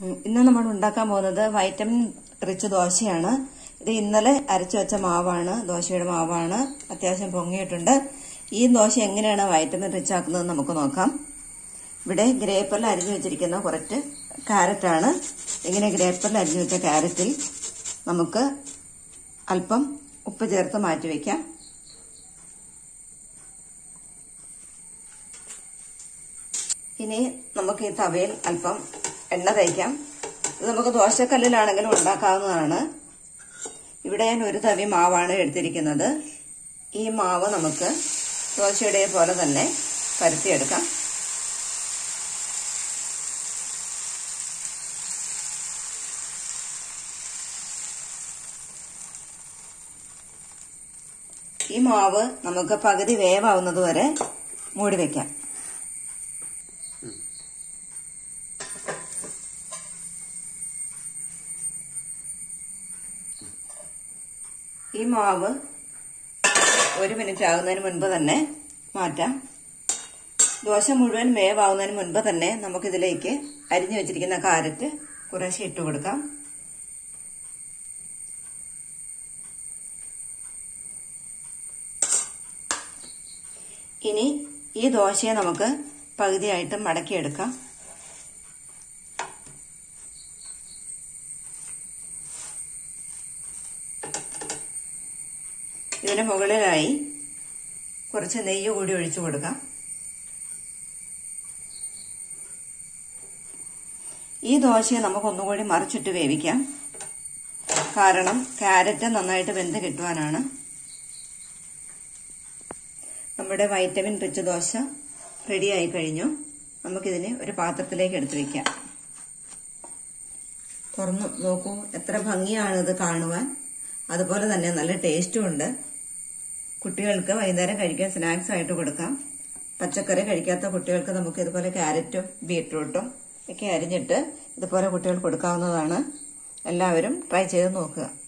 ഉം, ഇന്ന് നമ്മൾ ഉണ്ടാക്കാൻ പോകുന്നത് വൈറ്റമിൻ റിച്ച് ദോശയാണ് ഇത് ഇന്നലെ അരച്ചു വെച്ച മാവാണ് ദോശയുടെ മാവാണ് അത്യാവശ്യം പൊങ്ങിയിട്ടുണ്ട് ഈ ദോശ എങ്ങനെയാണ് വൈറ്റമിൻ റിച്ച് ആക്കുന്നത് നമുക്ക് നോക്കാം ഇവിടെ ഗ്രേപ്പറിൽ അരിഞ്ഞു വെച്ചിരിക്കുന്ന കുറച്ച് ക്യാരറ്റാണ് ഇങ്ങനെ ഗ്രേപ്പറിൽ അരിഞ്ഞു വെച്ച ക്യാരറ്റിൽ നമുക്ക് അല്പം ഉപ്പ് ചേർത്ത് മാറ്റി വയ്ക്കാം ഇനി നമുക്ക് ഈ തവയിൽ അല്പം എണ്ണ തയ്ക്കാം ഇത് നമുക്ക് ദോശക്കല്ലിലാണെങ്കിലും ഉണ്ടാക്കാവുന്നതാണ് ഇവിടെ ഞാൻ ഒരു തവി മാവാണ് എടുത്തിരിക്കുന്നത് ഈ മാവ് നമുക്ക് ദോശയുടെ പോലെ തന്നെ പരത്തിയെടുക്കാം ഈ മാവ് നമുക്ക് പകുതി വേവാവുന്നത് വരെ മൂടി വെക്കാം ഈ മാവ് ഒരു മിനിറ്റ് ആകുന്നതിന് മുൻപ് തന്നെ മാറ്റാം ദോശ മുഴുവൻ വേവാവുന്നതിന് മുൻപ് തന്നെ നമുക്കിതിലേക്ക് അരിഞ്ഞു വെച്ചിരിക്കുന്ന കാരറ്റ് കുറേശ്ശെ ഇട്ട് കൊടുക്കാം ഇനി ഈ ദോശയെ നമുക്ക് പകുതിയായിട്ട് മടക്കിയെടുക്കാം ഇതിന് മുകളിലായി കുറച്ച് നെയ്യ് കൂടി ഒഴിച്ചു കൊടുക്കാം ഈ ദോശയെ നമുക്ക് ഒന്നുകൂടി മറിച്ചിട്ട് വേവിക്കാം കാരണം ക്യാരറ്റ് നന്നായിട്ട് വെന്ത് കിട്ടുവാനാണ് നമ്മുടെ വൈറ്റമിൻ റിച്ച് ദോശ റെഡിയായി കഴിഞ്ഞു നമുക്കിതിനെ ഒരു പാത്രത്തിലേക്ക് എടുത്തു വെക്കാം തുറന്നു നോക്കൂ എത്ര ഭംഗിയാണ് ഇത് കാണുവാൻ അതുപോലെ തന്നെ നല്ല ടേസ്റ്റും ഉണ്ട് കുട്ടികൾക്ക് വൈകുന്നേരം കഴിക്കാൻ സ്നാക്സ് ആയിട്ട് കൊടുക്കാം പച്ചക്കറി കഴിക്കാത്ത കുട്ടികൾക്ക് നമുക്ക് ഇതുപോലെ ക്യാരറ്റും ബീട്രൂട്ടും ഒക്കെ അരിഞ്ഞിട്ട് ഇതുപോലെ കുട്ടികൾക്ക് കൊടുക്കാവുന്നതാണ് എല്ലാവരും ട്രൈ ചെയ്ത് നോക്കുക